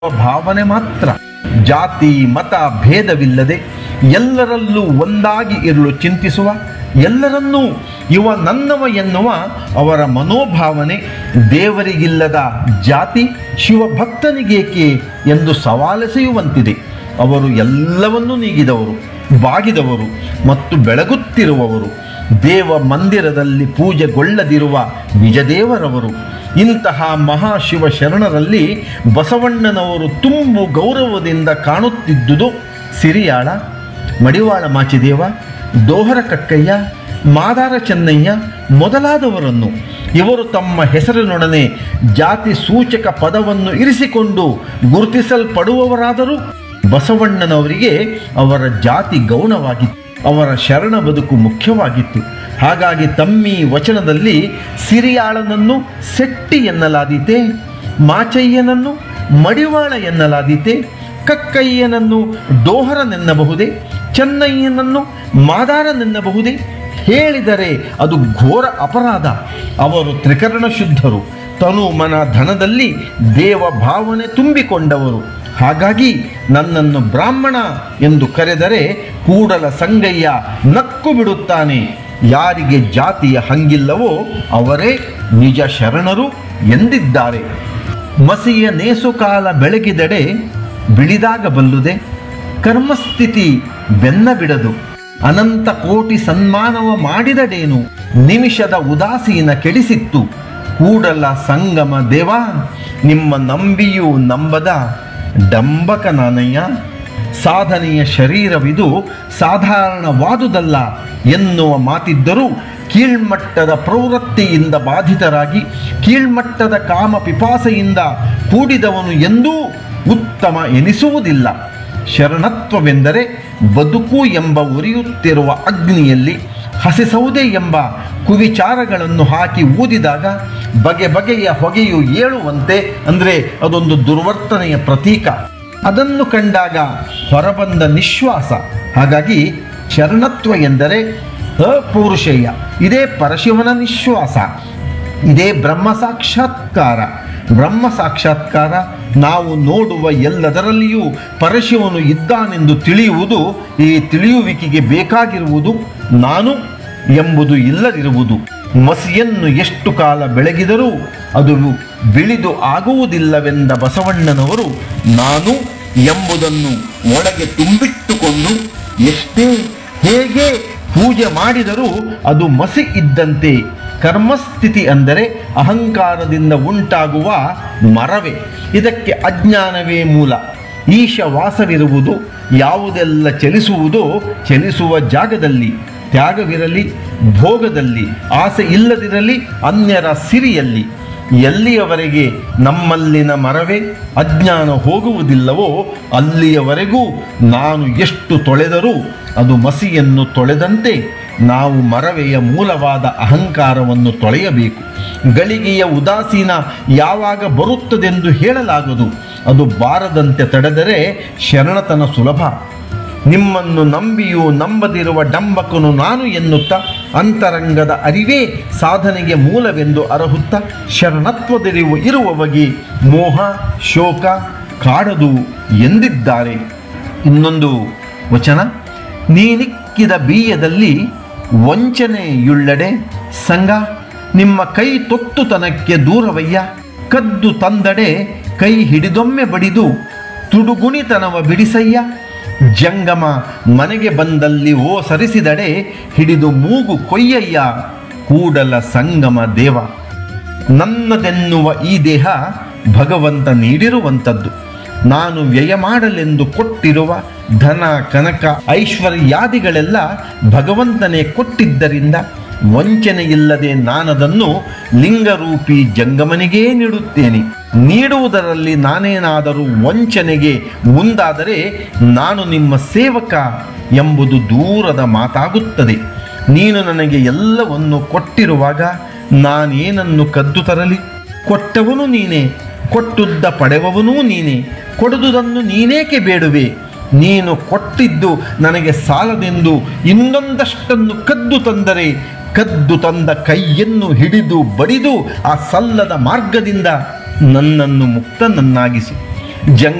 ಭಾವನೆ ಮಾತ್ರ ಜಾತಿ ಮತ ಭೇದವಿಲ್ಲದೆ ಎಲ್ಲರಲ್ಲೂ ಒಂದಾಗಿ ಇರಲು ಚಿಂತಿಸುವ ಎಲ್ಲರನ್ನೂ ಇವ ನನ್ನವ ಎನ್ನುವ ಅವರ ಮನೋಭಾವನೆ ದೇವರಿಗಿಲ್ಲದ ಜಾತಿ ಶಿವಭಕ್ತನಿಗೇಕೆ ಎಂದು ಸವಾಲೆಸೆಯುವಂತಿದೆ ಅವರು ಎಲ್ಲವನ್ನೂ ನೀಗಿದವರು ಬಾಗಿದವರು ಮತ್ತು ಬೆಳಗುತ್ತಿರುವವರು ದೇವ ಮಂದಿರದಲ್ಲಿ ಪೂಜೆಗೊಳ್ಳದಿರುವ ನಿಜದೇವರವರು ಇಂತಹ ಮಹಾಶಿವ ಶರಣರಲ್ಲಿ ಬಸವಣ್ಣನವರು ತುಂಬು ಗೌರವದಿಂದ ಕಾಣುತ್ತಿದ್ದುದು ಸಿರಿಯಾಳ ಮಡಿವಾಳ ಮಾಚಿದೇವ ದೋಹರ ಕಕ್ಕಯ್ಯ ಮಾದಾರ ಚೆನ್ನಯ್ಯ ಮೊದಲಾದವರನ್ನು ಇವರು ತಮ್ಮ ಹೆಸರಿನೊಡನೆ ಜಾತಿ ಸೂಚಕ ಪದವನ್ನು ಇರಿಸಿಕೊಂಡು ಗುರುತಿಸಲ್ಪಡುವವರಾದರೂ ಬಸವಣ್ಣನವರಿಗೆ ಅವರ ಜಾತಿ ಗೌಣವಾಗಿತ್ತು ಅವರ ಶರಣ ಬದುಕು ಮುಖ್ಯವಾಗಿತ್ತು ಹಾಗಾಗಿ ತಮ್ಮಿ ವಚನದಲ್ಲಿ ಸಿರಿಯಾಳನನ್ನು ಸೆಟ್ಟಿ ಎನ್ನಲಾದೀತೆ ಮಾಚಯ್ಯನನ್ನು ಮಡಿವಾಳ ಎನ್ನಲಾದೀತೆ ಕಕ್ಕಯ್ಯನನ್ನು ಡೋಹರನೆನ್ನಬಹುದೇ ಚೆನ್ನಯ್ಯನನ್ನು ಮಾದಾರನೆನ್ನಬಹುದೇ ಹೇಳಿದರೆ ಅದು ಘೋರ ಅಪರಾಧ ಅವರು ತ್ರಿಕರಣ ಶುದ್ಧರು ತನು ಮನ ಧನದಲ್ಲಿ ದೇವ ಭಾವನೆ ತುಂಬಿಕೊಂಡವರು ಹಾಗಾಗಿ ನನ್ನನ್ನು ಬ್ರಾಹ್ಮಣ ಎಂದು ಕರೆದರೆ ಕೂಡಲ ಸಂಗಯ್ಯ ನಕ್ಕು ಬಿಡುತ್ತಾನೆ ಯಾರಿಗೆ ಜಾತಿಯ ಹಂಗಿಲ್ಲವೋ ಅವರೇ ನಿಜ ಶರಣರು ಎಂದಿದ್ದಾರೆ ಮಸಿಯ ನೇಸುಕಾಲ ಬೆಳಗಿದೆಡೆ ಬಿಳಿದಾಗ ಬಲ್ಲುದೆ ಕರ್ಮಸ್ಥಿತಿ ಬೆನ್ನ ಬಿಡದು ಅನಂತ ಕೋಟಿ ಸನ್ಮಾನವ ಮಾಡಿದಡೇನು ನಿಮಿಷದ ಉದಾಸೀನ ಕೆಡಿಸಿತ್ತು ಕೂಡಲ ಸಂಗಮ ದೇವ ನಿಮ್ಮ ನಂಬಿಯೂ ನಂಬದ ಡಂಬಕ ನಾನಯ್ಯ ಸಾಧನೆಯ ಶರೀರವಿದು ಸಾಧಾರಣವಾದುದಲ್ಲ ಎನ್ನುವ ಮಾತಿದ್ದರೂ ಕೀಳ್ಮಟ್ಟದ ಪ್ರವೃತ್ತಿಯಿಂದ ಬಾಧಿತರಾಗಿ ಕೀಳ್ಮಟ್ಟದ ಕಾಮ ಪಿಪಾಸೆಯಿಂದ ಕೂಡಿದವನು ಎಂದೂ ಉತ್ತಮ ಎನಿಸುವುದಿಲ್ಲ ಶರಣತ್ವವೆಂದರೆ ಬದುಕು ಎಂಬ ಉರಿಯುತ್ತಿರುವ ಅಗ್ನಿಯಲ್ಲಿ ಹಸಿಸೌದೆ ಎಂಬ ಕುವಿಚಾರಗಳನ್ನು ಹಾಕಿ ಊದಿದಾಗ ಬಗೆ ಬಗೆಯ ಹೊಗೆಯು ಏಳುವಂತೆ ಅಂದರೆ ಅದೊಂದು ದುರ್ವರ್ತನೆಯ ಪ್ರತೀಕ ಅದನ್ನು ಕಂಡಾಗ ಹೊರಬಂದ ನಿಶ್ವಾಸ ಹಾಗಾಗಿ ಶರಣತ್ವ ಎಂದರೆ ಅಪೌರುಷೇಯ ಇದೇ ಪರಶಿವನ ನಿಶ್ವಾಸ ಇದೇ ಬ್ರಹ್ಮ ಸಾಕ್ಷಾತ್ಕಾರ ಬ್ರಹ್ಮ ಸಾಕ್ಷಾತ್ಕಾರ ನಾವು ನೋಡುವ ಎಲ್ಲದರಲ್ಲಿಯೂ ಪರಶಿವನು ಇದ್ದಾನೆಂದು ತಿಳಿಯುವುದು ಈ ತಿಳಿಯುವಿಕೆಗೆ ಬೇಕಾಗಿರುವುದು ನಾನು ಎಂಬುದು ಇಲ್ಲದಿರುವುದು ಮಸಿಯನ್ನು ಎಷ್ಟು ಕಾಲ ಬೆಳಗಿದರೂ ಅದು ಬಿಳಿದು ಆಗುವುದಿಲ್ಲವೆಂದ ಬಸವಣ್ಣನವರು ನಾನು ಎಂಬುದನ್ನು ಒಳಗೆ ತುಂಬಿಟ್ಟುಕೊಂಡು ಎಷ್ಟೇ ಹೇಗೆ ಪೂಜೆ ಮಾಡಿದರೂ ಅದು ಮಸಿ ಇದ್ದಂತೆ ಕರ್ಮಸ್ಥಿತಿ ಅಂದರೆ ಅಹಂಕಾರದಿಂದ ಉಂಟಾಗುವ ಮರವೇ ಇದಕ್ಕೆ ಅಜ್ಞಾನವೇ ಮೂಲ ಈಶ ವಾಸವಿರುವುದು ಯಾವುದೆಲ್ಲ ಚಲಿಸುವುದೋ ಚಲಿಸುವ ಜಾಗದಲ್ಲಿ ತ್ಯಾಗವಿರಲಿ ಭೋಗದಲ್ಲಿ ಆಸೆ ಇಲ್ಲದಿರಲಿ ಅನ್ಯರ ಸಿರಿಯಲ್ಲಿ ಎಲ್ಲಿಯವರೆಗೆ ನಮ್ಮಲ್ಲಿನ ಮರವೇ ಅಜ್ಞಾನ ಹೋಗುವುದಿಲ್ಲವೋ ಅಲ್ಲಿಯವರೆಗೂ ನಾನು ಎಷ್ಟು ತೊಳೆದರೂ ಅದು ಮಸಿಯನ್ನು ತೊಳೆದಂತೆ ನಾವು ಮರವೆಯ ಮೂಲವಾದ ಅಹಂಕಾರವನ್ನು ತೊಳೆಯಬೇಕು ಗಳಿಗೆಯ ಉದಾಸೀನ ಯಾವಾಗ ಬರುತ್ತದೆಂದು ಹೇಳಲಾಗದು ಅದು ಬಾರದಂತೆ ತಡೆದರೆ ಶರಣತನ ಸುಲಭ ನಿಮ್ಮನ್ನು ನಂಬಿಯೂ ನಂಬದಿರುವ ಡಂಬಕನು ನಾನು ಎನ್ನುತ್ತಾ ಅಂತರಂಗದ ಅರಿವೇ ಸಾಧನೆಗೆ ಮೂಲವೆಂದು ಅರಹುತ್ತ ಶರಣತ್ವದರಿವು ಇರುವವಗೆ ಮೋಹ ಶೋಕ ಕಾಡದು ಎಂದಿದ್ದಾರೆ ಇನ್ನೊಂದು ವಚನ ನೀನಿಕ್ಕಿದ ಬೀಯದಲ್ಲಿ ವಂಚನೆಯುಳ್ಳಡೆ ಸಂಗ ನಿಮ್ಮ ಕೈ ತೊತ್ತುತನಕ್ಕೆ ದೂರವಯ್ಯ ಕದ್ದು ತಂದಡೆ ಕೈ ಹಿಡಿದೊಮ್ಮೆ ಬಡಿದು ತುಡುಗುಣಿತನವ ಬಿಡಿಸಯ್ಯ ಜಂಗಮ ಮನೆಗೆ ಬಂದಲ್ಲಿ ಓ ಸರಿಸಿದಡೆ ಹಿಡಿದು ಮೂಗು ಕೊಯ್ಯಯ್ಯ ಕೂಡಲ ಸಂಗಮ ದೇವ ನನ್ನದೆನ್ನುವ ಈ ದೇಹ ಭಗವಂತ ನೀಡಿರುವಂಥದ್ದು ನಾನು ವ್ಯಯ ಮಾಡಲೆಂದು ಕೊಟ್ಟಿರುವ ಧನ ಕನಕ ಐಶ್ವರ್ಯಾದಿಗಳೆಲ್ಲ ಭಗವಂತನೇ ಕೊಟ್ಟಿದ್ದರಿಂದ ವಂಚನೆಯಿಲ್ಲದೆ ನಾನದನ್ನು ಲಿಂಗರೂಪಿ ಜಂಗಮನಿಗೇ ನೀಡುತ್ತೇನೆ ನೀಡುವುದರಲ್ಲಿ ನಾನೇನಾದರೂ ವಂಚನೆಗೆ ಮುಂದಾದರೆ ನಾನು ನಿಮ್ಮ ಸೇವಕ ಎಂಬುದು ದೂರದ ಮಾತಾಗುತ್ತದೆ ನೀನು ನನಗೆ ಎಲ್ಲವನ್ನು ಕೊಟ್ಟಿರುವಾಗ ನಾನೇನನ್ನು ಕದ್ದು ತರಲಿ ಕೊಟ್ಟವನು ನೀನೇ ಕೊಟ್ಟುದ್ದ ಪಡೆವವನೂ ನೀನೇ ಕೊಡುವುದನ್ನು ನೀನೇಕೆ ಬೇಡುವೆ ನೀನು ಕೊಟ್ಟಿದ್ದು ನನಗೆ ಸಾಲದೆಂದು ಇನ್ನೊಂದಷ್ಟನ್ನು ಕದ್ದು ತಂದರೆ ಕದ್ದು ತಂದ ಕೈಯನ್ನು ಹಿಡಿದು ಬಡಿದು ಆ ಸಲ್ಲದ ಮಾರ್ಗದಿಂದ ನನ್ನನ್ನು ಮುಕ್ತನನ್ನಾಗಿಸು ಜಂಗ